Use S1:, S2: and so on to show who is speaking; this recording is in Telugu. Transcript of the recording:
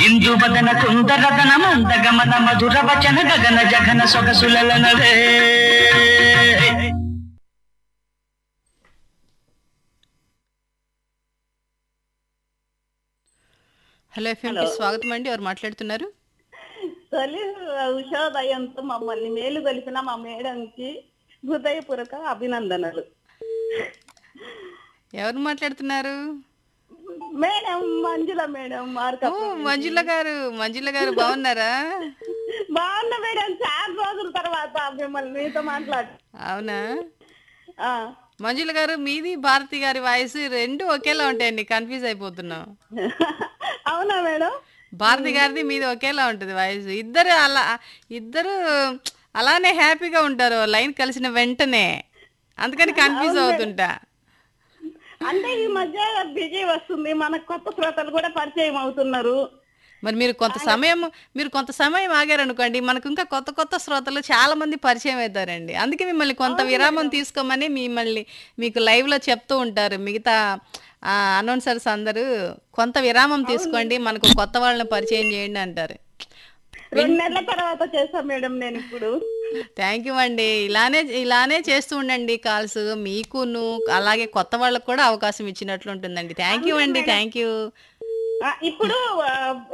S1: ఇందు వదన కుందరదన మందగమన మధుర వచన గగన జగన సొగసులనవే
S2: హలో ఎఫ్ఎంకి స్వాగతం అండి ఎవరు మాట్లాడుతున్నారు
S3: తొలి ఉషోదయంతో మమ్మల్ని మేలు కొలిపిన మా మేడంకి హృదయపూర్వక అభినందనలు
S2: ఎవరు మాట్లాడుతున్నారు
S3: మేడం మంజుల మేడం
S2: ఓ
S3: మార్క
S2: మంజుల గారు మంజుల గారు బాగున్నారా
S3: బాగున్నా మేడం చాలా రోజుల తర్వాత మిమ్మల్ని మీతో మాట్లాడు
S2: అవునా
S3: ఆ,
S2: మంజుల గారు మీది భారతి గారి వాయిస్ రెండు ఒకేలా ఉంటాయండి కన్ఫ్యూజ్ అయిపోతున్నాం
S3: అవునా మేడం
S2: భారతి గారిది మీది ఒకేలా ఉంటుంది వాయిస్ ఇద్దరు అలా ఇద్దరు అలానే హ్యాపీగా ఉంటారు లైన్ కలిసిన వెంటనే అందుకని కన్ఫ్యూజ్ అవుతుంటా
S3: అంటే ఈ మధ్య బిజీ వస్తుంది మనకు కొత్త శ్రోతలు కూడా పరిచయం అవుతున్నారు
S2: మరి మీరు కొంత సమయం మీరు కొంత సమయం ఆగారనుకోండి మనకు ఇంకా కొత్త కొత్త శ్రోతలు చాలా మంది పరిచయం అవుతారండి అందుకే మిమ్మల్ని కొంత విరామం తీసుకోమని మిమ్మల్ని మీకు live లో చెప్తూ ఉంటారు మిగతా అనౌన్సర్స్ అందరూ కొంత విరామం తీసుకోండి మనకు కొత్త వాళ్ళని పరిచయం చేయండి అంటారు
S3: రెండు నెలల తర్వాత చేస్తాం మేడం నేను ఇప్పుడు
S2: థ్యాంక్ యూ అండి ఇలానే ఇలానే చేస్తూ ఉండండి కాల్స్ మీకును అలాగే కొత్త వాళ్ళకు కూడా అవకాశం ఇచ్చినట్లు ఉంటుందండి థ్యాంక్ యూ అండి థ్యాంక్ యూ
S3: ఆ, ఇప్పుడు ఆ,